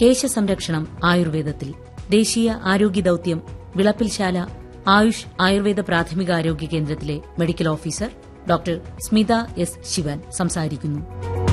കേശസംരക്ഷണം ആയുർവേദത്തിൽ ദേശീയ ആരോഗ്യ ദൌത്യം വിളപ്പിൽശാല ആയുഷ് ആയുർവേദ പ്രാഥമികാരോഗ്യ കേന്ദ്രത്തിലെ medical officer doctor Smitha S Sivan സംസാരിക്കുന്നു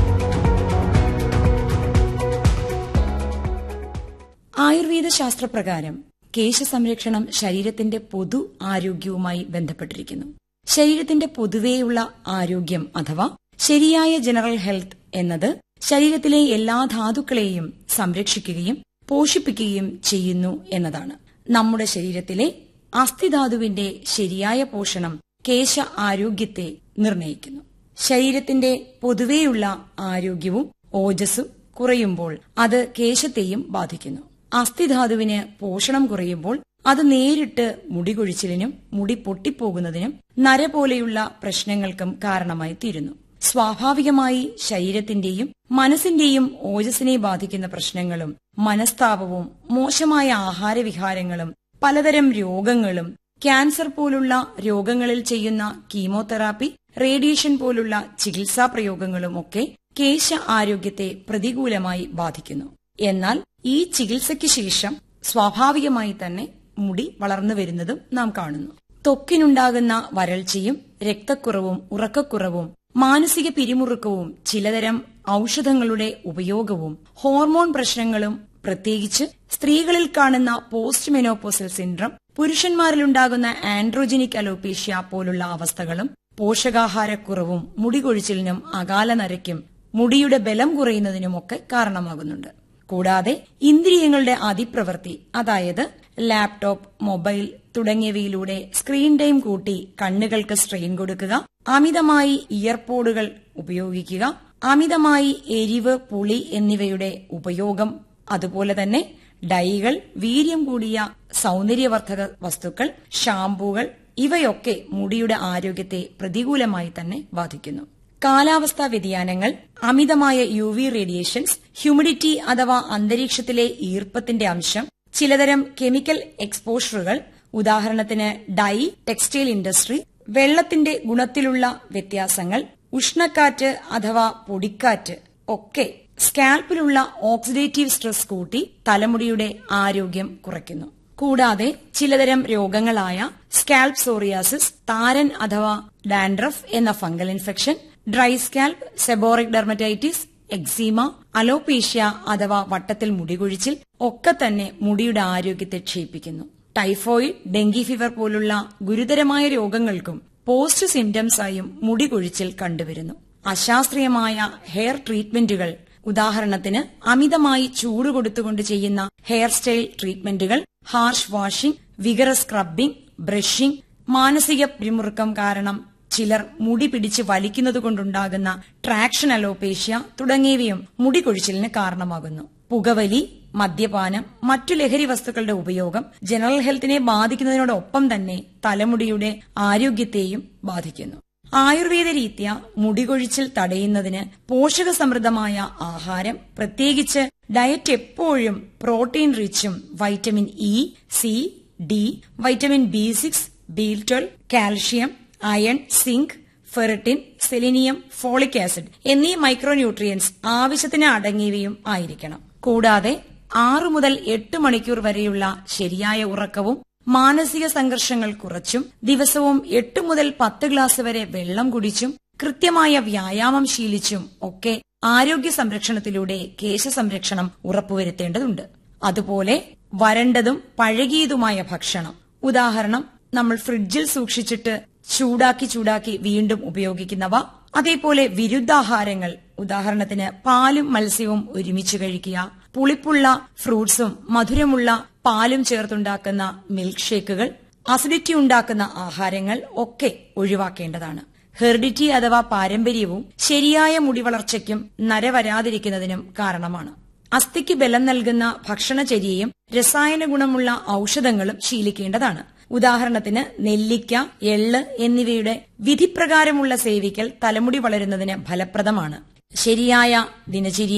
ആയുർവേദ ശാസ്ത്രപ്രകാരം കേശസംരക്ഷണം ശരീരത്തിന്റെ പൊതു ആരോഗ്യവുമായി ബന്ധപ്പെട്ടിരിക്കുന്നു ശരീരത്തിന്റെ പൊതുവേയുള്ള ആരോഗ്യം അഥവാ ശരിയായ ജനറൽ ഹെൽത്ത് എന്നത് ശരീരത്തിലെ എല്ലാ ധാതുക്കളെയും സംരക്ഷിക്കുകയും പോഷിപ്പിക്കുകയും ചെയ്യുന്നു എന്നതാണ് നമ്മുടെ ശരീരത്തിലെ അസ്ഥിധാതുവിന്റെ ശരിയായ പോഷണം കേശ ആരോഗ്യത്തെ നിർണയിക്കുന്നു ശരീരത്തിന്റെ പൊതുവേയുള്ള ആരോഗ്യവും ഓജസ്സും കുറയുമ്പോൾ അത് കേശത്തെയും ബാധിക്കുന്നു അസ്ഥിധാതുവിന് പോഷണം കുറയുമ്പോൾ അത് നേരിട്ട് മുടി കൊഴിച്ചിലിനും മുടി പൊട്ടിപ്പോകുന്നതിനും നര പോലെയുള്ള പ്രശ്നങ്ങൾക്കും കാരണമായി തീരുന്നു സ്വാഭാവികമായി ശരീരത്തിന്റെയും മനസ്സിന്റെയും ഓജസ്സിനെ ബാധിക്കുന്ന പ്രശ്നങ്ങളും മനസ്താപവും മോശമായ ആഹാരവിഹാരങ്ങളും പലതരം രോഗങ്ങളും ക്യാൻസർ പോലുള്ള രോഗങ്ങളിൽ ചെയ്യുന്ന കീമോതെറാപ്പി റേഡിയേഷൻ പോലുള്ള ചികിത്സാ പ്രയോഗങ്ങളും ഒക്കെ കേശ ആരോഗ്യത്തെ പ്രതികൂലമായി ബാധിക്കുന്നു എന്നാൽ ഈ ചികിത്സയ്ക്ക് ശേഷം സ്വാഭാവികമായി തന്നെ മുടി വളർന്നു വരുന്നതും നാം കാണുന്നു ത്വക്കിനുണ്ടാകുന്ന വരൾച്ചയും രക്തക്കുറവും ഉറക്കക്കുറവും മാനസിക പിരിമുറുക്കവും ചിലതരം ഔഷധങ്ങളുടെ ഉപയോഗവും ഹോർമോൺ പ്രശ്നങ്ങളും പ്രത്യേകിച്ച് സ്ത്രീകളിൽ കാണുന്ന പോസ്റ്റ് മെനോപോസൽ സിൻഡ്രം പുരുഷന്മാരിലുണ്ടാകുന്ന ആൻഡ്രോജനിക് അലോപേഷ്യ പോലുള്ള അവസ്ഥകളും പോഷകാഹാരക്കുറവും മുടികൊഴിച്ചിലിനും അകാല നരയ്ക്കും മുടിയുടെ ബലം കുറയുന്നതിനുമൊക്കെ കാരണമാകുന്നുണ്ട് കൂടാതെ ഇന്ദ്രിയങ്ങളുടെ അതിപ്രവൃത്തി അതായത് ലാപ്ടോപ്പ് മൊബൈൽ തുടങ്ങിയവയിലൂടെ സ്ക്രീൻ ടൈം കൂട്ടി കണ്ണുകൾക്ക് സ്ട്രെയിൻ കൊടുക്കുക അമിതമായി ഇയർപോഡുകൾ ഉപയോഗിക്കുക അമിതമായി എരിവ് പുളി എന്നിവയുടെ ഉപയോഗം അതുപോലെ തന്നെ ഡൈകൾ വീര്യം കൂടിയ സൗന്ദര്യവർദ്ധക വസ്തുക്കൾ ഷാംപൂകൾ ഇവയൊക്കെ മുടിയുടെ ആരോഗ്യത്തെ പ്രതികൂലമായി തന്നെ ബാധിക്കുന്നു കാലാവസ്ഥാ വ്യതിയാനങ്ങൾ അമിതമായ യു വി റേഡിയേഷൻസ് ഹ്യൂമിഡിറ്റി അഥവാ അന്തരീക്ഷത്തിലെ ഈർപ്പത്തിന്റെ അംശം ചിലതരം കെമിക്കൽ എക്സ്പോഷറുകൾ ഉദാഹരണത്തിന് ഡൈ ടെക്സ്റ്റൈൽ ഇൻഡസ്ട്രി വെള്ളത്തിന്റെ ഗുണത്തിലുള്ള വ്യത്യാസങ്ങൾ ഉഷ്ണക്കാറ്റ് അഥവാ പൊടിക്കാറ്റ് ഒക്കെ സ്കാൽപ്പിലുള്ള ഓക്സിഡേറ്റീവ് സ്ട്രെസ് കൂട്ടി തലമുടിയുടെ ആരോഗ്യം കുറയ്ക്കുന്നു കൂടാതെ ചിലതരം രോഗങ്ങളായ സ്കാൽപ് സോറിയാസിസ് താരൻ അഥവാ ഡാൻഡ്രഫ് എന്ന fungal infection dry scalp seborrhoeic dermatitis eczema alopecia അഥവാ വട്ടത്തിൽ മുടികൊഴിച്ചിൽ ഒക്കെ തന്നെ മുടിയുടെ ആരോഗ്യത്തെ ക്ഷയിപ്പിക്കുന്നു ടൈഫോയിഡ് ഡെങ്കി ഫീവർ പോലുള്ള ഗുരുതരമായ രോഗങ്ങൾക്കും പോസ്റ്റ് സിംറ്റംസായും മുടി കൊഴിച്ചിൽ കണ്ടുവരുന്നു അശാസ്ത്രീയമായ ഹെയർ ട്രീറ്റ്മെന്റുകൾ ഉദാഹരണത്തിന് അമിതമായി ചൂട് കൊടുത്തുകൊണ്ട് ചെയ്യുന്ന ഹെയർ സ്റ്റൈൽ ട്രീറ്റ്മെന്റുകൾ ഹാർഷ് വാഷിംഗ് വിഗറ സ്ക്രബിംഗ് ബ്രഷിംഗ് മാനസിക പിരിമുറുക്കം കാരണം ചിലർ മുടി പിടിച്ച് വലിക്കുന്നതുകൊണ്ടുണ്ടാകുന്ന ട്രാക്ഷൻ അലോപേഷ്യ തുടങ്ങിയവയും മുടി കൊഴിച്ചിലിന് കാരണമാകുന്നു പുകവലി മദ്യപാനം മറ്റു ലഹരി വസ്തുക്കളുടെ ഉപയോഗം ജനറൽ ഹെൽത്തിനെ ബാധിക്കുന്നതിനോടൊപ്പം തന്നെ തലമുടിയുടെ ആരോഗ്യത്തെയും ബാധിക്കുന്നു ആയുർവേദ രീത്യ മുടികൊഴിച്ചിൽ തടയുന്നതിന് പോഷകസമൃദ്ധമായ ആഹാരം പ്രത്യേകിച്ച് ഡയറ്റ് എപ്പോഴും പ്രോട്ടീൻ റിച്ചും vitamin E C D vitamin B six B twelve calcium iron zinc ferritin selenium folic acid എന്നീ മൈക്രോന്യൂട്രിയൻസ് ആവശ്യത്തിന് അടങ്ങിയവയും ആയിരിക്കണം കൂടാതെ ആറു മുതൽ എട്ട് മണിക്കൂർ വരെയുള്ള ശരിയായ ഉറക്കവും മാനസിക സംഘർഷങ്ങൾ കുറച്ചും ദിവസവും എട്ട് മുതൽ പത്ത് ഗ്ലാസ് വരെ വെള്ളം കുടിച്ചും കൃത്യമായ വ്യായാമം ശീലിച്ചും ഒക്കെ ആരോഗ്യ സംരക്ഷണത്തിലൂടെ കേശ സംരക്ഷണം ഉറപ്പുവരുത്തേണ്ടതുണ്ട് അതുപോലെ വരണ്ടതും പഴകിയതുമായ ഭക്ഷണം ഉദാഹരണം നമ്മൾ ഫ്രിഡ്ജിൽ സൂക്ഷിച്ചിട്ട് ചൂടാക്കി ചൂടാക്കി വീണ്ടും ഉപയോഗിക്കുന്നവ അതേപോലെ വിരുദ്ധാഹാരങ്ങൾ ഉദാഹരണത്തിന് പാലും മത്സ്യവും ഒരുമിച്ച് കഴിക്കുക പുളിപ്പുള്ള ഫ്രൂട്ട്സും മധുരമുള്ള പാലും ചേർത്തുണ്ടാക്കുന്ന മിൽക്ക് ഷേക്കുകൾ അസിഡിറ്റി ഉണ്ടാക്കുന്ന ആഹാരങ്ങൾ ഒക്കെ ഒഴിവാക്കേണ്ടതാണ് ഹെറിഡിറ്റി അഥവാ പാരമ്പര്യവും ശരിയായ മുടിവളർച്ചയ്ക്കും നര വരാതിരിക്കുന്നതിനും കാരണമാണ് അസ്ഥിക്ക് ബലം നൽകുന്ന ഭക്ഷണചര്യയും രസായന ഗുണമുള്ള ഔഷധങ്ങളും ശീലിക്കേണ്ടതാണ് ഉദാഹരണത്തിന് നെല്ലിക്ക എള്ള് എന്നിവയുടെ വിധിപ്രകാരമുള്ള സേവിക്കൽ തലമുടി വളരുന്നതിന് ഫലപ്രദമാണ് ശരിയായ ദിനചര്യ